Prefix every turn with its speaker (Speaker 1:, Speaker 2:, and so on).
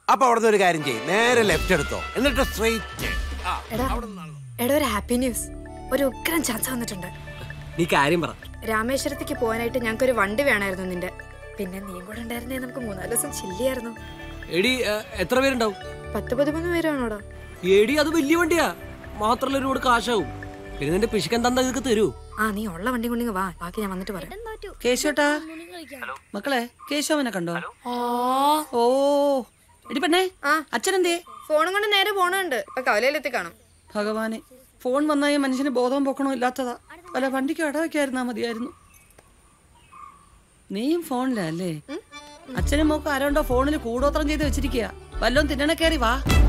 Speaker 1: അപ്പൊ അവിടുന്ന് ഒരു കാര്യം ചെയ്യും നേരെ ലെഫ്റ്റ് എടുത്തോ എന്നിട്ട് സ്ട്രെയിറ്റ്
Speaker 2: എടാ എടാ ഒരു ഹാപ്പി ന്യൂസ് ഒരു ഉഗ്രം ചാൻസ് വന്നിട്ടുണ്ട്
Speaker 3: നീ കാര്യം പറ
Speaker 2: രാമേശ്വരത്തേക്ക് പോകാനായിട്ട് ഞങ്ങൾക്ക് ഒരു വണ്ടി വേണമായിരുന്നു നിന്റെ പിന്നെ നീയും കൂടെ ഉണ്ടായിരുന്നേ നമുക്ക് മൂന്നാല് ദിവസം ചില്ലിയായിരുന്നു
Speaker 3: എടി ഏ, എത്ര പേരുണ്ടാവും
Speaker 2: പത്ത് പതിമൂന്ന് പേരാണോടാ
Speaker 3: എടി അത് വലിയ വണ്ടിയാ മാത്രല്ല ഒരുപാട് കാശാവും പിന്നെ നിന്റെ പിശുക്കൻ തന്ന ഇതൊക്കെ തരൂ
Speaker 2: ആ നീ ഉള്ള വണ്ടി കൊണ്ടിങ്ങ് വാ ബാക്കി ഞാൻ വന്നിട്ട് പറയാം
Speaker 4: കേശോട്ടാ മക്കളെ കേശവനെ കണ്ടോ ഓ എടി പെണ്ണേ
Speaker 2: ആ.
Speaker 4: അച്ഛനെന്തേ
Speaker 2: ഫോണും കൊണ്ട് നേരെ പോണുണ്ട് ഇപ്പൊ കവലയിലെത്തി കാണും
Speaker 4: ഭഗവാനെ ഫോൺ വന്നായ മനുഷ്യന് ബോധം പോക്കണോ ഇല്ലാത്തതാ വല്ല വണ്ടിക്ക് അടവയ്ക്കായിരുന്നാ മതിയായിരുന്നു നീയും ഫോണിലല്ലേ അച്ഛനും മോക്കും ആരോണ്ടോ ഫോണിൽ കൂടോത്രം ചെയ്ത് വെച്ചിരിക്കുക വല്ലോം തിന്നണ കയറി വാ